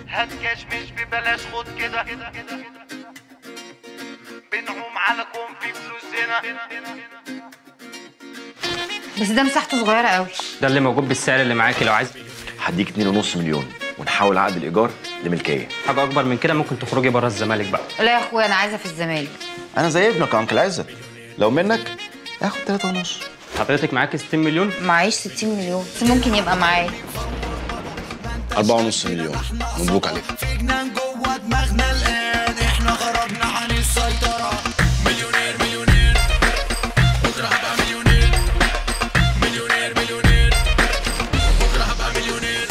هات كاش مش ببلاش خد كده بنعوم على كون في فلوس هنا بس ده مساحته صغيره قوي ده اللي موجود بالسعر اللي معاكي لو عايز هديك 2.5 مليون ونحول عقد الايجار لملكيه حاجه اكبر من كده ممكن تخرجي بره الزمالك بقى لا يا اخويا انا عايزه في الزمالك انا زي ابنك يا انكل عزت لو منك اخد 3 ونص حضرتك معاكي 60 مليون معيش 60 مليون بس ممكن يبقى معايا 4.5 مليون مبروك عليك في جنان جوه دماغنا الان احنا خرجنا عن السيطرة مليونير مليونير بكرة هبقى مليونير مليونير مليونير بكرة هبقى مليونير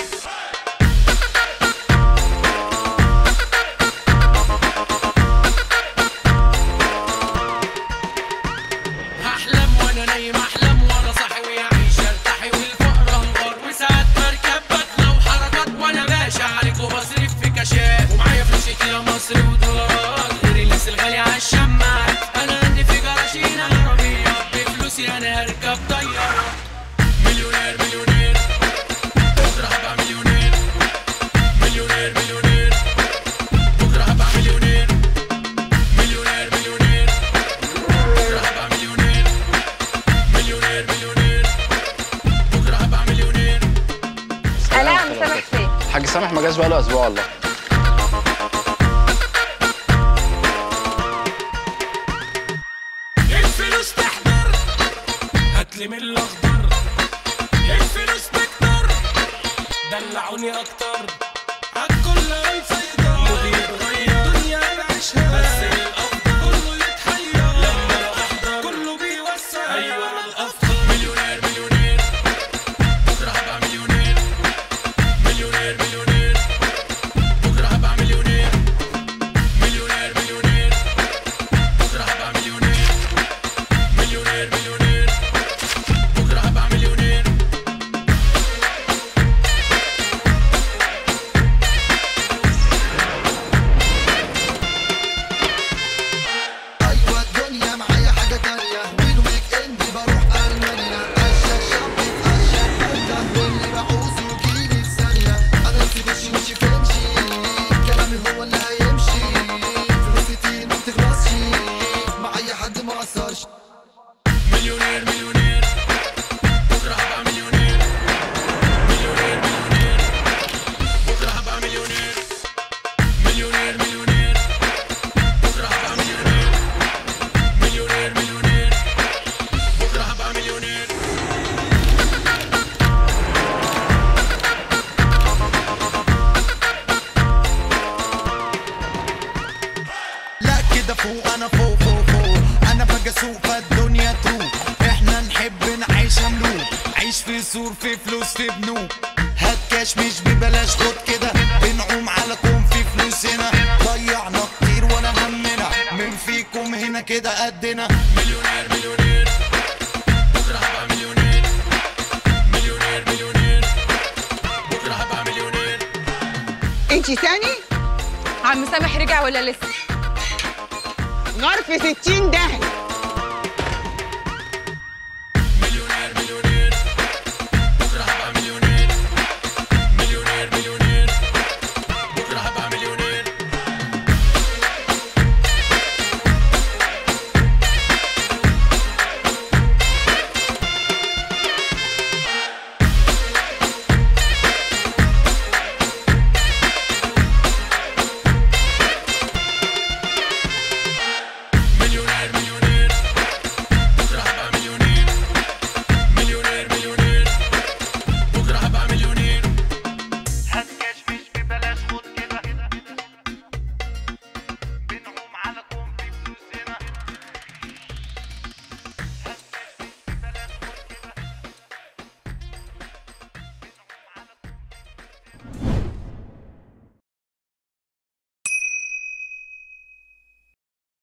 هحلم وانا نايم احلم وانا صاحي ويعيش ارتاحي والفقر انهار وساعات بركب بدله وحركات وانا ماشي عليك وبصرف في كاشات ومعايا فلوس كتير مصري ودولارات غير الناس الغالية على الشماعات انا عندي في جراشين عربية بفلوسي انا هركب طيارة مليونير مليونير بكرة هبقى مليونير مليونير مليونير بكرة هبقى مليونير مليونير مليونير بكرة هبقى مليونير مليونير مليونير بكرة هبقى مليونير لا مسامح فين الحاج سامح ما جاش بقاله اسبوع والله الفلوس تحضر هاتلي من الاخضر الفلوس تكتر دلعوني اكتر عالكل هنسيطر مودي يتغير دنيا بعيشها بس الافضل كله يتحير لما انا احضر كله بيوسع ايوه انا الافضل مليونير مليونير بكره هبقى مليونير مليونير مليونير بكره هبقى مليونير مليونير مليونير بكره هبقى مليونير مليونير مليونير بكره هبقى مليونير ايوه الدنيا معايا حاجه تانية والويك اند بروح المانيا اشك شاب اشك انت واللي بعوزه يجيلي في ثانيه انا في بشي مشي فمشي كلامي هو اللي هيمشي فلوسي كتير ما بتخلصش معايا حد ما قصرش مليونير مليونير بكره هبقى مليونير مليونير مليونير بكره هبقى مليونير مليونير مليونير بكره هبقى مليونير مليونير مليونير بكره هبقى مليونير لا كده فوق انا فوق فوق فوق انا باجي اسوق فالدنيا تروق احنا نحب نعيش ملوك عيش في سور في فلوس في بنوك هات كاش مش ببلاش خد كده بنعوم على كون في فلوس هنا ضيعنا كتير ولا همنا من فيكم هنا كده قدنا مليونير مليونير بكره هبقى مليونير مليونير مليونير بكره هبقى مليونير انتي تاني عم سامح رجع ولا لسه ظرف 60 ده